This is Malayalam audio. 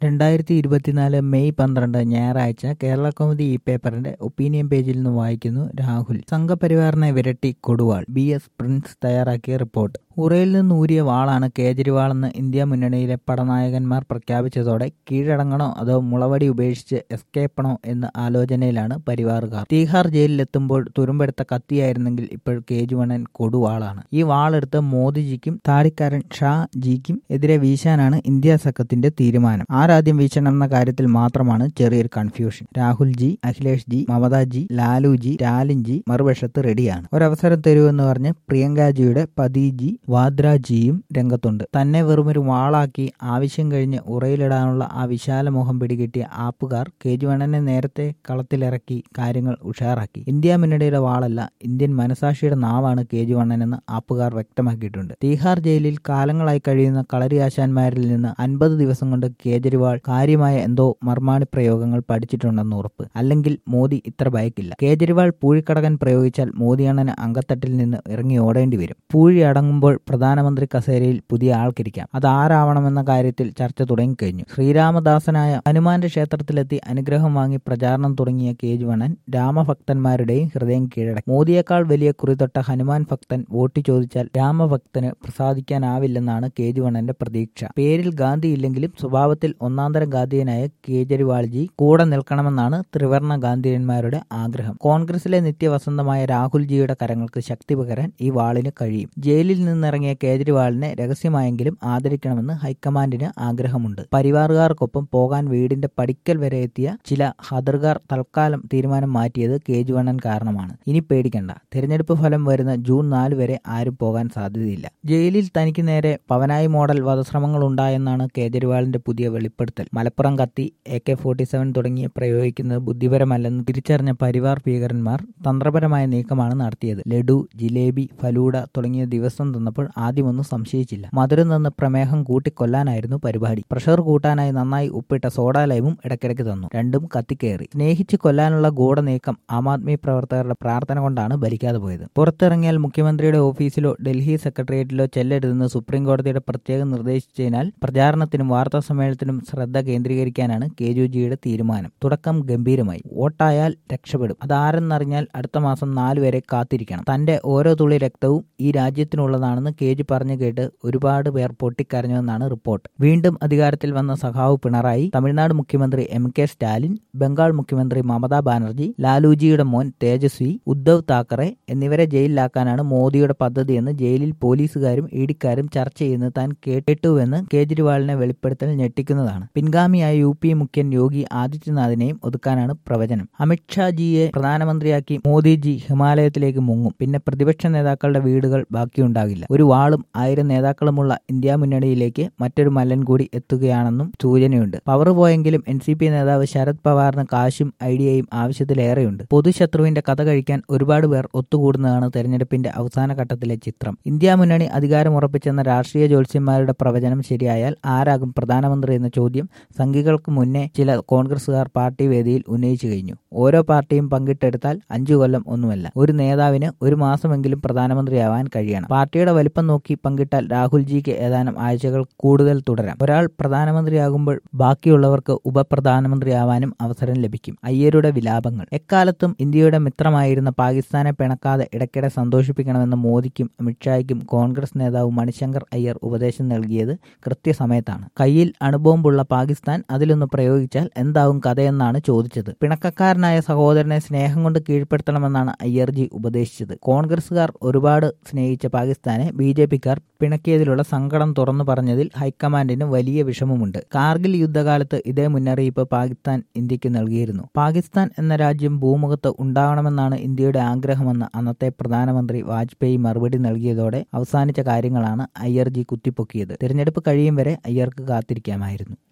രണ്ടായിരത്തി ഇരുപത്തിനാല് മെയ് പന്ത്രണ്ട് ഞായറാഴ്ച കേരള കൗമുദി ഈ പേപ്പറിന്റെ ഒപ്പീനിയൻ പേജിൽ നിന്ന് വായിക്കുന്നു രാഹുൽ സംഘപരിവാറിനെ വിരട്ടി കൊടുവാൾ ബി എസ് പ്രിൻസ് തയ്യാറാക്കിയ റിപ്പോർട്ട് ഉറയിൽ നിന്ന് ഊരിയ വാളാണ് കേജ്രിവാളെന്ന് ഇന്ത്യ മുന്നണിയിലെ പടനായകന്മാർ പ്രഖ്യാപിച്ചതോടെ കീഴടങ്ങണോ അതോ മുളവടി ഉപേക്ഷിച്ച് എസ്കേപ്പണോ എന്ന ആലോചനയിലാണ് പരിവാറുകാർ തീഹാർ ജയിലിലെത്തുമ്പോൾ തുരുമ്പെടുത്ത കത്തിയായിരുന്നെങ്കിൽ ഇപ്പോൾ കേജുവണ്ണൻ കൊടുവാളാണ് ഈ വാളെടുത്ത് മോദിജിക്കും താടിക്കാരൻ ഷാ ജിക്കും എതിരെ വീശാനാണ് ഇന്ത്യ സഖ്യത്തിന്റെ തീരുമാനം ആരാദ്യം വീശണം എന്ന കാര്യത്തിൽ മാത്രമാണ് ചെറിയൊരു കൺഫ്യൂഷൻ രാഹുൽ ജി അഖിലേഷ് ജി മമതാ ജി ലാലു ജി ലാലിൻ ജി മറുവശത്ത് റെഡിയാണ് ഒരവസരം തരുമെന്ന് പറഞ്ഞ് പ്രിയങ്കാജിയുടെ പതിജി വാദ്രാജിയും രംഗത്തുണ്ട് തന്നെ വെറുമൊരു വാളാക്കി ആവശ്യം കഴിഞ്ഞ് ഉറയിലിടാനുള്ള ആ വിശാല മോഹം പിടികിട്ടിയ ആപ്പുകാർ കേജുവണ്ണനെ നേരത്തെ കളത്തിലിറക്കി കാര്യങ്ങൾ ഉഷാറാക്കി ഇന്ത്യ മുന്നണിയുടെ വാളല്ല ഇന്ത്യൻ മനസാക്ഷിയുടെ നാവാണ് കേജുവണ്ണനെന്ന് ആപ്പുകാർ വ്യക്തമാക്കിയിട്ടുണ്ട് തീഹാർ ജയിലിൽ കാലങ്ങളായി കഴിയുന്ന കളരി ആശാന്മാരിൽ നിന്ന് അൻപത് ദിവസം കൊണ്ട് കേജ്രിവാൾ കാര്യമായ എന്തോ മർമാണി പ്രയോഗങ്ങൾ പഠിച്ചിട്ടുണ്ടെന്ന് ഉറപ്പ് അല്ലെങ്കിൽ മോദി ഇത്ര ഭയക്കില്ല കേജ്രിവാൾ പൂഴിക്കടകൻ പ്രയോഗിച്ചാൽ മോദിയണ്ണന് അങ്കത്തട്ടിൽ നിന്ന് ഇറങ്ങി ഓടേണ്ടി വരും പൂഴി അടങ്ങുമ്പോൾ പ്രധാനമന്ത്രി കസേരയിൽ പുതിയ ആൾക്കിരിക്കാം അതാരാവണമെന്ന കാര്യത്തിൽ ചർച്ച തുടങ്ങിക്കഴിഞ്ഞു ശ്രീരാമദാസനായ ഹനുമാന്റെ ക്ഷേത്രത്തിലെത്തി അനുഗ്രഹം വാങ്ങി പ്രചാരണം തുടങ്ങിയ കേജ്വണ്ണൻ രാമഭക്തന്മാരുടെയും ഹൃദയം കീഴടക്കി മോദിയേക്കാൾ വലിയ കുറിതൊട്ട ഹനുമാൻ ഭക്തൻ വോട്ട് ചോദിച്ചാൽ രാമഭക്തന് പ്രസാദിക്കാനാവില്ലെന്നാണ് കേജ്വണ്ണന്റെ പ്രതീക്ഷ പേരിൽ ഗാന്ധി ഇല്ലെങ്കിലും സ്വഭാവത്തിൽ ഒന്നാന്തര ഗാന്ധിയനായ കേജ്രിവാൾജി കൂടെ നിൽക്കണമെന്നാണ് ത്രിവർണ ഗാന്ധിയന്മാരുടെ ആഗ്രഹം കോൺഗ്രസിലെ നിത്യവസന്തമായ രാഹുൽജിയുടെ കരങ്ങൾക്ക് ശക്തി പകരാൻ ഈ വാളിന് കഴിയും ജയിലിൽ നിന്നിറങ്ങിയ കേജ്രിവാളിനെ രഹസ്യമായെങ്കിലും ആദരിക്കണമെന്ന് ഹൈക്കമാൻഡിന് ആഗ്രഹമുണ്ട് പരിവാറുകാർക്കൊപ്പം പോകാൻ വീടിന്റെ പടിക്കൽ വരെ എത്തിയ ചില ഹദർകാർ തൽക്കാലം തീരുമാനം മാറ്റിയത് കേജ്വണ്ണൻ കാരണമാണ് ഇനി പേടിക്കണ്ട തെരഞ്ഞെടുപ്പ് ഫലം വരുന്ന ജൂൺ നാല് വരെ ആരും പോകാൻ സാധ്യതയില്ല ജയിലിൽ തനിക്ക് നേരെ പവനായി മോഡൽ വധശ്രമങ്ങൾ ഉണ്ടായെന്നാണ് കേജ്രിവാളിന്റെ പുതിയ വെളിപ്പെടുത്തൽ മലപ്പുറം കത്തി എ കെ ഫോർട്ടി സെവൻ തുടങ്ങിയ പ്രയോഗിക്കുന്നത് ബുദ്ധിപരമല്ലെന്ന് തിരിച്ചറിഞ്ഞ പരിവാർ ഭീകരന്മാർ തന്ത്രപരമായ നീക്കമാണ് നടത്തിയത് ലഡു ജിലേബി ഫലൂഡ തുടങ്ങിയ ദിവസം തന്നപ്പോൾ ആദ്യമൊന്നും സംശയിച്ചില്ല മധുരം നിന്ന് പ്രമേഹം കൂട്ടിക്കൊല്ലാനായിരുന്നു പരിപാടി പ്രഷർ കൂട്ടാനായി നന്നായി ഉപ്പിട്ട സോഡാ ലൈമും ഇടയ്ക്കിടയ്ക്ക് തന്നു രണ്ടും കത്തിക്കയറി സ്നേഹിച്ച് കൊല്ലാനുള്ള ഗൂഢനീക്കം ആം ആദ്മി പ്രവർത്തകരുടെ പ്രാർത്ഥന കൊണ്ടാണ് ഭരിക്കാതെ പോയത് പുറത്തിറങ്ങിയാൽ മുഖ്യമന്ത്രിയുടെ ഓഫീസിലോ ഡൽഹി സെക്രട്ടേറിയറ്റിലോ ചെല്ലരുതെന്ന് സുപ്രീം കോടതിയുടെ പ്രത്യേകം നിർദ്ദേശിച്ചതിനാൽ പ്രചാരണത്തിനും വാർത്താ സമ്മേളനത്തിനും ശ്രദ്ധ കേന്ദ്രീകരിക്കാനാണ് കെജുജിയുടെ തീരുമാനം തുടക്കം ഗംഭീരമായി വോട്ടായാൽ രക്ഷപ്പെടും അതാരെന്നറിഞ്ഞാൽ അടുത്ത മാസം നാല് വരെ കാത്തിരിക്കണം തന്റെ ഓരോ തുള്ളി രക്തവും ഈ രാജ്യത്തിനുള്ളതാണെന്ന് കേജ് പറഞ്ഞു കേട്ട് ഒരുപാട് പേർ പൊട്ടിക്കരഞ്ഞുവെന്നാണ് റിപ്പോർട്ട് വീണ്ടും അധികാരത്തിൽ വന്ന സഖാവ് പിണറായി തമിഴ്നാട് മുഖ്യമന്ത്രി എം കെ സ്റ്റാലിൻ ബംഗാൾ മുഖ്യമന്ത്രി മമതാ ബാനർജി ലാലുജിയുടെ മോൻ തേജസ്വി ഉദ്ധവ് താക്കറെ എന്നിവരെ ജയിലിലാക്കാനാണ് മോദിയുടെ പദ്ധതിയെന്ന് ജയിലിൽ പോലീസുകാരും ഇഡിക്കാരും ചർച്ച ചെയ്യുന്നത് താൻ കേട്ടുവെന്ന് കേജ്രിവാളിനെ വെളിപ്പെടുത്തൽ ഞെട്ടിക്കുന്നതാണ് പിൻഗാമിയായ യു പി മുഖ്യൻ യോഗി ആദിത്യനാഥിനെയും ഒതുക്കാനാണ് പ്രവചനം അമിത്ഷാജിയെ പ്രധാനമന്ത്രിയാക്കി മോദിജി ഹിമാലയത്തിലേക്ക് മുങ്ങും പിന്നെ പ്രതിപക്ഷ നേതാക്കളുടെ വീടുകൾ ബാക്കിയുണ്ടാകില്ല ഒരു വാളും ആയിരം നേതാക്കളുമുള്ള ഇന്ത്യ മുന്നണിയിലേക്ക് മറ്റൊരു മല്ലൻ കൂടി എത്തുകയാണെന്നും സൂചനയുണ്ട് പവർ പോയെങ്കിലും എൻ സി പി നേതാവ് ശരത് പവാറിന് കാശും ഐഡിയയും ആവശ്യത്തിലേറെയുണ്ട് പൊതുശത്രുവിന്റെ കഥ കഴിക്കാൻ ഒരുപാട് പേർ ഒത്തുകൂടുന്നതാണ് തെരഞ്ഞെടുപ്പിന്റെ അവസാന ഘട്ടത്തിലെ ചിത്രം ഇന്ത്യ മുന്നണി അധികാരമുറപ്പിച്ചെന്ന രാഷ്ട്രീയ ജ്യോത്സ്യന്മാരുടെ പ്രവചനം ശരിയായാൽ ആരാകും പ്രധാനമന്ത്രി എന്ന ചോദ്യം സംഘികൾക്ക് മുന്നേ ചില കോൺഗ്രസുകാർ പാർട്ടി വേദിയിൽ ഉന്നയിച്ചു കഴിഞ്ഞു ഓരോ പാർട്ടിയും പങ്കിട്ടെടുത്താൽ അഞ്ചു കൊല്ലം ഒന്നുമല്ല ഒരു നേതാവിന് ഒരു മാസമെങ്കിലും പ്രധാനമന്ത്രിയാവാൻ കഴിയണം പാർട്ടിയുടെ വലിപ്പം നോക്കി പങ്കിട്ടാൽ രാഹുൽജിക്ക് ഏതാനും ആഴ്ചകൾ കൂടുതൽ തുടരാം ഒരാൾ പ്രധാനമന്ത്രിയാകുമ്പോൾ ബാക്കിയുള്ളവർക്ക് ഉപപ്രധാനമന്ത്രിയാവാനും അവസരം ലഭിക്കും അയ്യരുടെ വിലാപങ്ങൾ എക്കാലത്തും ഇന്ത്യയുടെ മിത്രമായിരുന്ന പാകിസ്ഥാനെ പിണക്കാതെ ഇടയ്ക്കിടെ സന്തോഷിപ്പിക്കണമെന്ന് മോദിക്കും അമിത്ഷായ്ക്കും കോൺഗ്രസ് നേതാവ് മണിശങ്കർ അയ്യർ ഉപദേശം നൽകിയത് കൃത്യസമയത്താണ് കയ്യിൽ അണുബോംബുള്ള പാകിസ്ഥാൻ അതിലൊന്ന് പ്രയോഗിച്ചാൽ എന്താവും കഥയെന്നാണ് ചോദിച്ചത് പിണക്കക്കാരനായ സഹോദരനെ സ്നേഹം കൊണ്ട് കീഴ്പ്പെടുത്തണമെന്നാണ് അയ്യർജി ഉപദേശിച്ചത് കോൺഗ്രസുകാർ ഒരുപാട് സ്നേഹിച്ച പാകിസ്ഥാനെ ബി ജെ പിക്കാർ പിണക്കിയതിലുള്ള സങ്കടം തുറന്നു പറഞ്ഞതിൽ ഹൈക്കമാൻഡിന് വലിയ വിഷമമുണ്ട് കാർഗിൽ യുദ്ധകാലത്ത് ഇതേ മുന്നറിയിപ്പ് പാകിസ്ഥാൻ ഇന്ത്യക്ക് നൽകിയിരുന്നു പാകിസ്ഥാൻ എന്ന രാജ്യം ഭൂമുഖത്ത് ഉണ്ടാവണമെന്നാണ് ഇന്ത്യയുടെ ആഗ്രഹമെന്ന് അന്നത്തെ പ്രധാനമന്ത്രി വാജ്പേയി മറുപടി നൽകിയതോടെ അവസാനിച്ച കാര്യങ്ങളാണ് അയ്യർജി കുത്തിപ്പൊക്കിയത് തിരഞ്ഞെടുപ്പ് കഴിയും വരെ അയ്യർക്ക് കാത്തിരിക്കാമായിരുന്നു